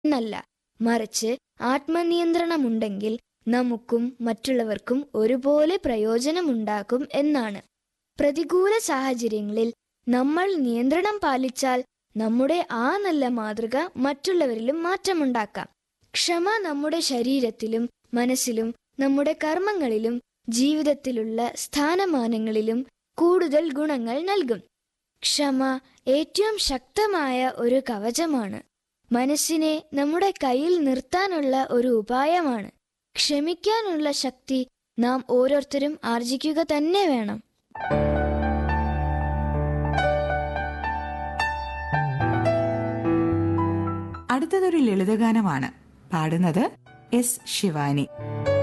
എന്നല്ല മറിച്ച് ആത്മനിയന്ത്രണമുണ്ടെങ്കിൽ നമുക്കും മറ്റുള്ളവർക്കും ഒരുപോലെ പ്രയോജനമുണ്ടാകും എന്നാണ് പ്രതികൂല സാഹചര്യങ്ങളിൽ നമ്മൾ നിയന്ത്രണം പാലിച്ചാൽ നമ്മുടെ ആ നല്ല മാതൃക മറ്റുള്ളവരിലും മാറ്റമുണ്ടാക്കാം ക്ഷമ നമ്മുടെ ശരീരത്തിലും മനസ്സിലും നമ്മുടെ കർമ്മങ്ങളിലും ജീവിതത്തിലുള്ള സ്ഥാനമാനങ്ങളിലും കൂടുതൽ ഗുണങ്ങൾ നൽകും ക്ഷമ ഏറ്റവും ശക്തമായ ഒരു കവചമാണ് മനസ്സിനെ നമ്മുടെ കയ്യിൽ നിർത്താനുള്ള ഒരു ഉപായമാണ് ക്ഷമിക്കാനുള്ള ശക്തി നാം ഓരോരുത്തരും ആർജിക്കുക തന്നെ വേണം അടുത്തതൊരു ലളിതഗാനമാണ് പാടുന്നത് എസ് ശിവാനി